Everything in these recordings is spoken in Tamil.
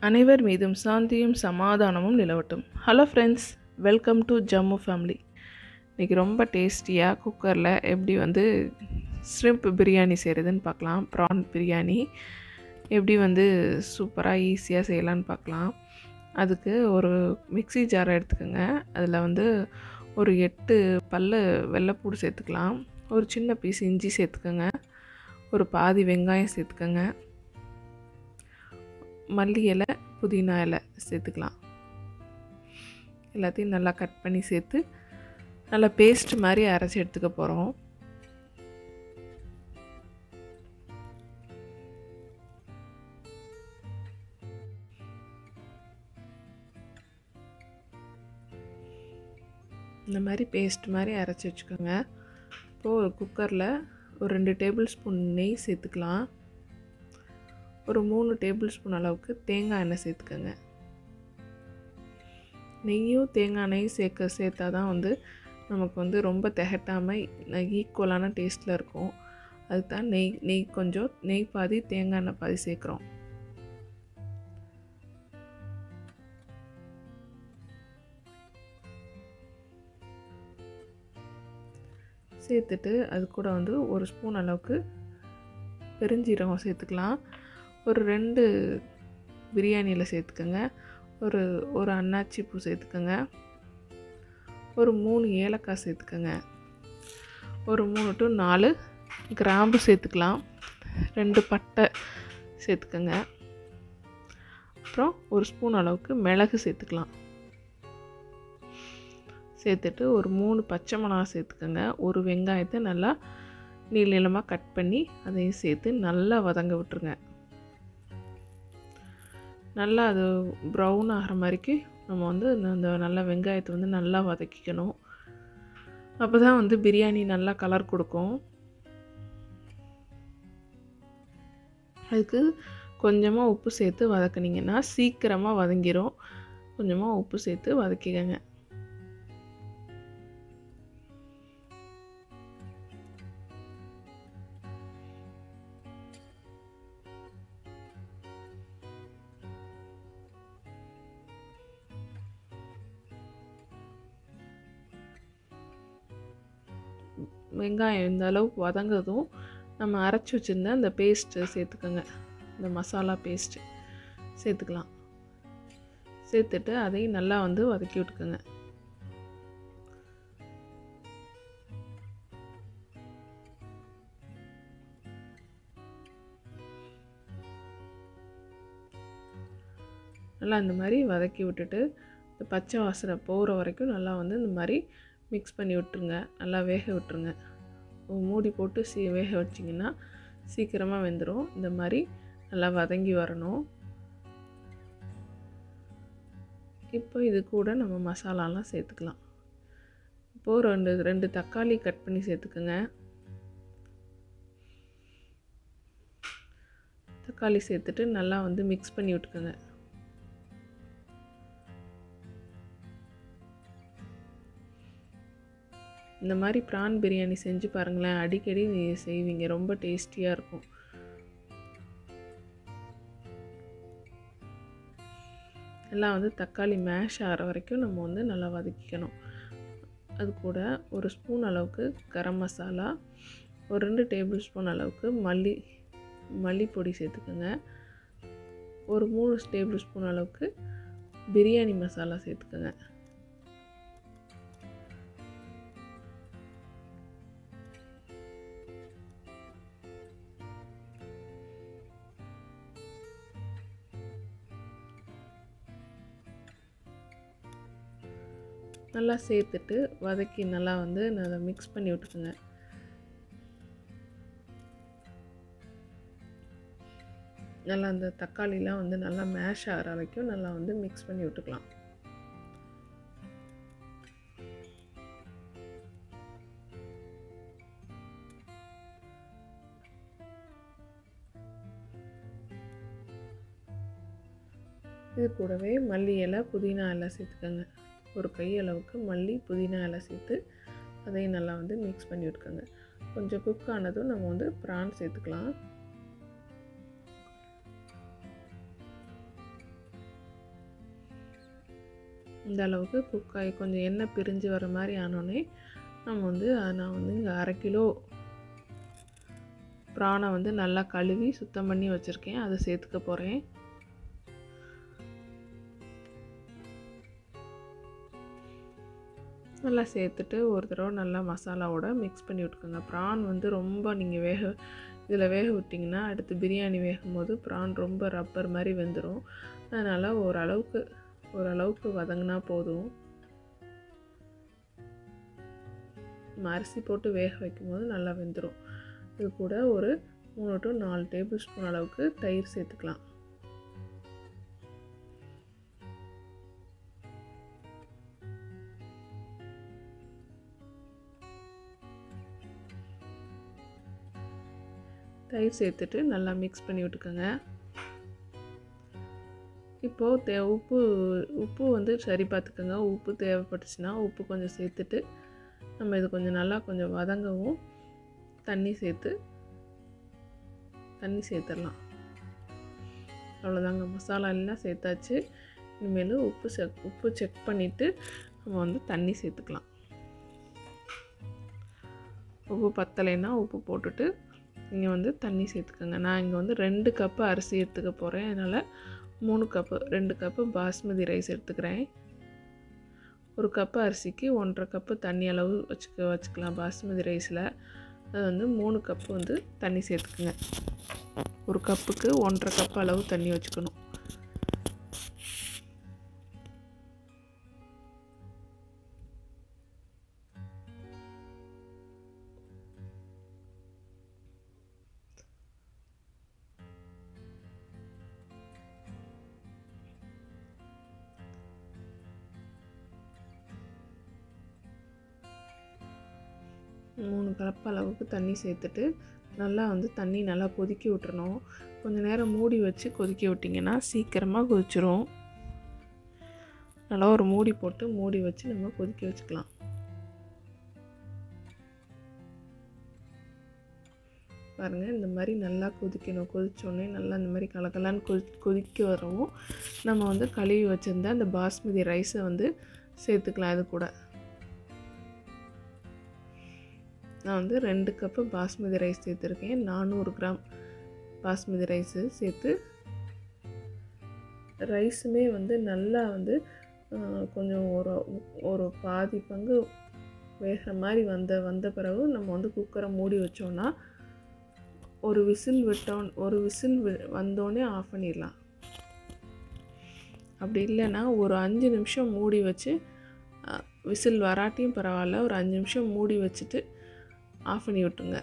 அனைவர் மீதும் சாந்தியும் சமாதானமும் நிலவட்டும் hello friends welcome to Jammu family இன்றைக்கி ரொம்ப டேஸ்டியாக குக்கரில் எப்படி வந்து ஷ்ரிம்ப் பிரியாணி செய்கிறதுன்னு பார்க்கலாம் ப்ரான் பிரியாணி எப்படி வந்து சூப்பராக ஈஸியாக செய்யலான்னு பார்க்கலாம் அதுக்கு ஒரு மிக்ஸி ஜாரை எடுத்துக்கோங்க அதில் வந்து ஒரு எட்டு பல்லு வெள்ளைப்பூடு சேர்த்துக்கலாம் ஒரு சின்ன பீஸ் இஞ்சி சேர்த்துக்கோங்க ஒரு பாதி வெங்காயம் சேர்த்துக்கோங்க மல்லி இலை புதினா இலை சேர்த்துக்கலாம் எல்லாத்தையும் நல்லா கட் பண்ணி சேர்த்து நல்லா பேஸ்ட் மாதிரி அரைச்சி எடுத்துக்க போகிறோம் இந்த மாதிரி பேஸ்ட் மாதிரி அரைச்சி வச்சுக்கோங்க இப்போது ஒரு குக்கரில் ஒரு ரெண்டு டேபிள் ஸ்பூன் நெய் சேர்த்துக்கலாம் ஒரு மூணு டேபிள் ஸ்பூன் அளவுக்கு தேங்காய் எண்ணெய் சேர்த்துக்கோங்க நெய்யும் தேங்காய் எண்ணெயும் சேர்க்க சேர்த்தா தான் வந்து நமக்கு வந்து ரொம்ப திகட்டாமல் ஈக்குவலான டேஸ்ட்டில் இருக்கும் அதுக்கு தான் நெய் நெய் கொஞ்சம் நெய் பாதி தேங்காய் எண்ணெய் பாதி சேர்க்குறோம் சேர்த்துட்டு அது கூட வந்து ஒரு ஸ்பூன் அளவுக்கு பெருஞ்சீரகம் சேர்த்துக்கலாம் ஒரு ரெண்டு பிரியாணியில் சேர்த்துக்கோங்க ஒரு ஒரு அன்னாச்சி பூ சேர்த்துக்கோங்க ஒரு மூணு ஏலக்காய் சேர்த்துக்கோங்க ஒரு மூணு டு நாலு கிராம்பு சேர்த்துக்கலாம் ரெண்டு பட்டை சேர்த்துக்கோங்க அப்புறம் ஒரு ஸ்பூன் அளவுக்கு மிளகு சேர்த்துக்கலாம் சேர்த்துட்டு ஒரு மூணு பச்சை மிளகா சேர்த்துக்கோங்க ஒரு வெங்காயத்தை நல்லா நீள நீளமாக கட் பண்ணி அதையும் சேர்த்து நல்லா வதங்க விட்டுருங்க நல்லா அது ப்ரௌன் ஆகிற மாதிரிக்கு நம்ம வந்து அந்த நல்ல வெங்காயத்தை வந்து நல்லா வதக்கிக்கணும் அப்போ தான் வந்து பிரியாணி நல்லா கலர் கொடுக்கும் அதுக்கு கொஞ்சமாக உப்பு சேர்த்து வதக்குனிங்கன்னா சீக்கிரமாக வதங்கிடும் கொஞ்சமாக உப்பு சேர்த்து வதக்கிக்கங்க வெங்காயம் இந்த அளவுக்கு வதங்கதும் நம்ம அரைச்சி வச்சுருந்த அந்த பேஸ்ட்டு சேர்த்துக்கோங்க இந்த மசாலா பேஸ்ட்டு சேர்த்துக்கலாம் சேர்த்துட்டு அதையும் நல்லா வந்து வதக்கி விட்டுக்கோங்க நல்லா இந்த மாதிரி வதக்கி விட்டுட்டு இந்த பச்சை வாசனை போகிற வரைக்கும் நல்லா வந்து இந்த மாதிரி மிக்ஸ் பண்ணி விட்டுருங்க நல்லா வேக விட்டுருங்க மூடி போட்டு சீ வேக வச்சிங்கன்னா சீக்கிரமாக வெந்துடும் இந்த மாதிரி நல்லா வதங்கி வரணும் இப்போ இது கூட நம்ம மசாலாலாம் சேர்த்துக்கலாம் இப்போது ரெண்டு ரெண்டு தக்காளி கட் பண்ணி சேர்த்துக்குங்க தக்காளி சேர்த்துட்டு நல்லா வந்து மிக்ஸ் பண்ணி விட்டுக்கோங்க இந்த மாதிரி ப்ரான் பிரியாணி செஞ்சு பாருங்களேன் அடிக்கடி நீங்கள் செய்வீங்க ரொம்ப டேஸ்டியாக இருக்கும் எல்லாம் வந்து தக்காளி மேஷ் ஆகிற வரைக்கும் நம்ம வந்து நல்லா வதக்கிக்கணும் அது கூட ஒரு ஸ்பூன் அளவுக்கு கரம் மசாலா ஒரு ரெண்டு டேபிள் ஸ்பூன் அளவுக்கு மல்லி மல்லிப்பொடி சேர்த்துக்கோங்க ஒரு மூணு டேபிள் ஸ்பூன் அளவுக்கு பிரியாணி மசாலா சேர்த்துக்கோங்க நல்லா சேர்த்துட்டு வதக்கி நல்லா வந்து நல்லா மிக்ஸ் பண்ணி விட்டுக்குங்க நல்லா அந்த தக்காளிலாம் வந்து நல்லா மேஷ் ஆகிற வரைக்கும் நல்லா வந்து மிக்ஸ் பண்ணி விட்டுக்கலாம் இது கூடவே மல்லி இலை புதினா இலை சேர்த்துக்கோங்க ஒரு கை அளவுக்கு மல்லி புதினா இலை சேர்த்து அதையும் நல்லா வந்து மிக்ஸ் பண்ணி விட்டுக்கோங்க கொஞ்சம் குக் ஆனதும் நம்ம வந்து ப்ரான் சேர்த்துக்கலாம் இந்த அளவுக்கு குக் ஆகி கொஞ்சம் எண்ணெய் பிரிஞ்சு வர மாதிரி ஆனோடனே நம்ம வந்து அஹ், நான் வந்து இங்கே அரை கிலோ ப்ரானை வந்து நல்லா கழுவி சுத்தம் பண்ணி வச்சுருக்கேன் அதை சேர்த்துக்க போகிறேன் நல்லா சேர்த்துட்டு ஒரு தடவை நல்லா மசாலாவோட மிக்ஸ் பண்ணி விட்டுக்கோங்க ப்ரான் வந்து ரொம்ப நீங்கள் வேக இதில் வேக விட்டிங்கன்னா அடுத்து பிரியாணி வேகும் போது ப்ரான் ரொம்ப ரப்பர் மாதிரி வெந்துடும் அதனால் ஓரளவுக்கு ஓரளவுக்கு வதங்கினா போதும் நம்ம அரிசி போட்டு வேக வைக்கும்போது நல்லா வெந்துடும் இது கூட ஒரு மூணு டு நாலு டேபிள் ஸ்பூன் அளவுக்கு தயிர் சேர்த்துக்கலாம் தயிர் சேர்த்துட்டு நல்லா மிக்ஸ் பண்ணி விட்டுக்கோங்க இப்போது தே உப்பு உப்பு வந்து சரி பார்த்துக்கோங்க உப்பு தேவைப்பட்டுச்சுன்னா உப்பு கொஞ்சம் சேர்த்துட்டு நம்ம இது கொஞ்சம் நல்லா கொஞ்சம் வதங்கவும் தண்ணி சேர்த்து தண்ணி சேர்த்துடலாம் அவ்வளோதாங்க மசாலா எல்லாம் சேர்த்தாச்சு இனிமேல் உப்பு செக் உப்பு செக் பண்ணிவிட்டு நம்ம வந்து தண்ணி சேர்த்துக்கலாம் உப்பு பத்தலைன்னா உப்பு போட்டுட்டு இங்கே வந்து தண்ணி சேர்த்துக்கோங்க நான் இங்கே வந்து ரெண்டு கப்பு அரிசி எடுத்துக்க போகிறேன் அதனால் மூணு கப்பு ரெண்டு கப்பு பாஸ்மதி ரைஸ் எடுத்துக்கிறேன் ஒரு கப்பு அரிசிக்கு ஒன்றரை கப்பு தண்ணி அளவு வச்சுக்க வச்சுக்கலாம் பாஸ்மதி ரைஸில் அது வந்து மூணு கப்பு வந்து தண்ணி சேர்த்துக்குங்க ஒரு கப்புக்கு ஒன்றரை கப் அளவு தண்ணி வச்சுக்கணும் மூணு கலப்பு அளவுக்கு தண்ணி சேர்த்துட்டு நல்லா வந்து தண்ணி நல்லா கொதிக்க விட்டுறணும் கொஞ்சம் நேரம் மூடி வச்சு கொதிக்க விட்டிங்கன்னா சீக்கிரமாக கொதிச்சிரும் நல்லா ஒரு மூடி போட்டு மூடி வச்சு நம்ம கொதிக்க வச்சுக்கலாம் பாருங்கள் இந்த மாதிரி நல்லா கொதிக்கணும் கொதிச்சோடனே நல்லா இந்த மாதிரி கலக்கலான்னு கொதி கொதிக்க வரவும் நம்ம வந்து கழுவி வச்சுருந்த அந்த பாஸ்மதி ரைஸை வந்து சேர்த்துக்கலாம் இது கூட நான் வந்து ரெண்டு கப்பு பாஸ்மதி ரைஸ் சேர்த்துருக்கேன் நானூறு கிராம் பாஸ்மதி ரைஸு சேர்த்து ரைஸுமே வந்து நல்லா வந்து ஆஹ், கொஞ்சம் ஒரு ஒரு பாதி பங்கு வேகிற மாதிரி வந்த வந்த பிறகு நம்ம வந்து குக்கரை மூடி வச்சோன்னா ஒரு விசில் விட்டோம் ஒரு விசில் வி- வந்தோடனே ஆஃப் பண்ணிடலாம் அப்படி இல்லைன்னா ஒரு அஞ்சு நிமிஷம் மூடி வச்சு விசில் வராட்டியும் பரவாயில்ல ஒரு அஞ்சு நிமிஷம் மூடி வச்சுட்டு ஆஃப் பண்ணி விட்டுங்க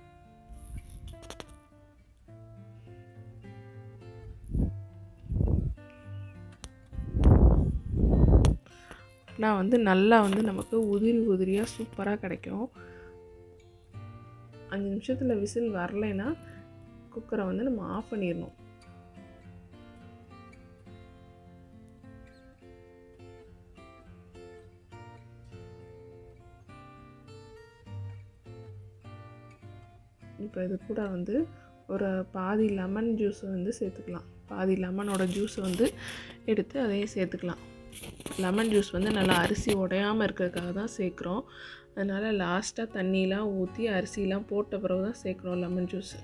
நான் வந்து நல்லா வந்து நமக்கு உதிரி உதிரியாக சூப்பராக கிடைக்கும் அஞ்சு நிமிஷத்தில் விசில் வரலைன்னா குக்கரை வந்து நம்ம ஆஃப் பண்ணிடணும் இப்போ இது கூட வந்து ஒரு பாதி லெமன் ஜூஸ் வந்து சேர்த்துக்கலாம் பாதி லெமனோட ஜூஸ் வந்து எடுத்து அதையும் சேர்த்துக்கலாம் லெமன் ஜூஸ் வந்து நல்லா அரிசி உடையாமல் இருக்கிறதுக்காக தான் சேர்க்குறோம் அதனால் லாஸ்ட்டாக தண்ணியெலாம் ஊற்றி அரிசிலாம் போட்ட பிறகு தான் சேர்க்குறோம் லெமன் ஜூஸ்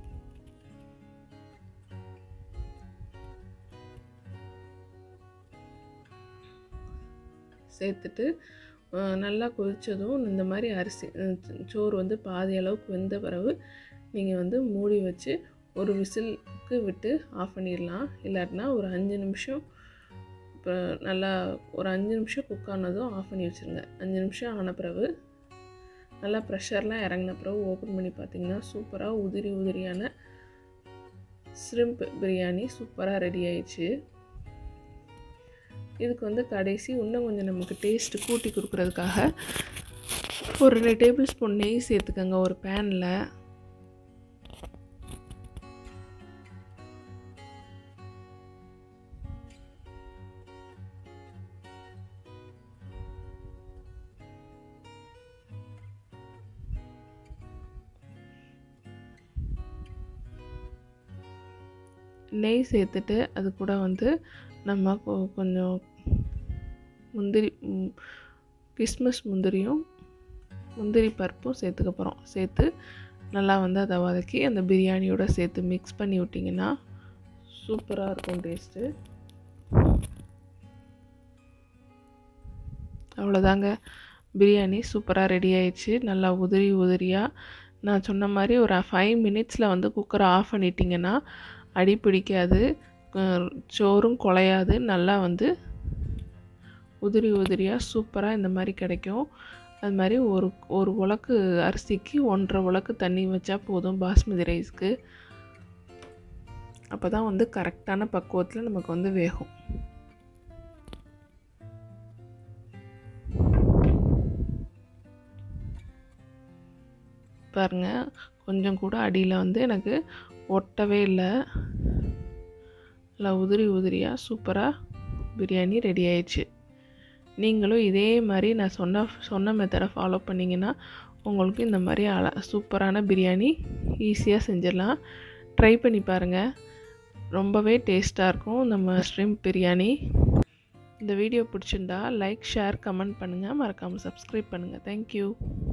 சேர்த்துட்டு அஹ், நல்லா கொதித்ததும் இந்த மாதிரி அரிசி அஹ், சோ- சோறு வந்து பாதி அளவுக்கு வெந்த பிறகு நீங்கள் வந்து மூடி வச்சு ஒரு விசிலுக்கு விட்டு ஆஃப் பண்ணிடலாம் இல்லாட்டினா ஒரு அஞ்சு நிமிஷம் இப்போ நல்லா ஒரு அஞ்சு நிமிஷம் குக் ஆனதும் ஆஃப் பண்ணி வச்சுருங்க அஞ்சு நிமிஷம் ஆன பிறகு நல்லா ப்ரெஷர்லாம் இறங்கின பிறகு ஓப்பன் பண்ணி பார்த்தீங்கன்னா சூப்பராக உதிரி உதிரியான ஷ்ரிம்ப் பிரியாணி சூப்பராக ரெடி ஆயிடுச்சு இதுக்கு வந்து கடைசி இன்னும் கொஞ்சம் நமக்கு டேஸ்ட்டு கூட்டி கொடுக்குறதுக்காக ஒரு ரெண்டு டேபிள் ஸ்பூன் நெய் சேர்த்துக்கோங்க ஒரு பேனில் நெய் சேர்த்துட்டு அது கூட வந்து நம்ம கொ- கொஞ்சம் முந்திரி ம், கிஸ்மிஸ் முந்திரியும் முந்திரி பருப்பும் சேர்த்துக்க போகிறோம் சேர்த்து நல்லா வந்து அதை வதக்கி அந்த பிரியாணியோட சேர்த்து மிக்ஸ் பண்ணி விட்டிங்கன்னா சூப்பராக இருக்கும் டேஸ்ட்டு அவ்வளோதாங்க பிரியாணி சூப்பராக ரெடி ஆயிடுச்சு நல்லா உதிரி உதிரியாக நான் சொன்ன மாதிரி ஒரு ஃபைவ் மினிட்ஸில் வந்து குக்கரை ஆஃப் பண்ணிட்டீங்கன்னா அடி பிடிக்காது அஹ் சோறும் குலையாது நல்லா வந்து உதிரி உதிரியாக சூப்பராக இந்த மாதிரி கிடைக்கும் அது மாதிரி ஒரு ஒரு உலக்கு அரிசிக்கு ஒன்றரை உலக்கு தண்ணி வச்சா போதும் பாஸ்மதி ரைஸ்க்கு அப்போ தான் வந்து கரெக்டான பக்குவத்தில் நமக்கு வந்து வேகும் பாருங்க கொஞ்சம் கூட அடியில் வந்து எனக்கு ஒட்டவே இல்லை நல்லா உதிரி உதிரியாக சூப்பராக பிரியாணி ரெடி ஆயிடுச்சு நீங்களும் இதே மாதிரி நான் சொன்ன சொன்ன மெத்தடை ஃபாலோ பண்ணிங்கன்னா உங்களுக்கு இந்த மாதிரி அழ சூப்பரான பிரியாணி ஈஸியாக செஞ்சிடலாம் ட்ரை பண்ணி பாருங்கள் ரொம்பவே டேஸ்ட்டாக இருக்கும் நம்ம ஸ்ட்ரிம் பிரியாணி இந்த வீடியோ பிடிச்சிருந்தா லைக் ஷேர் கமெண்ட் பண்ணுங்கள் மறக்காமல் சப்ஸ்கிரைப் பண்ணுங்கள் தேங்க்யூ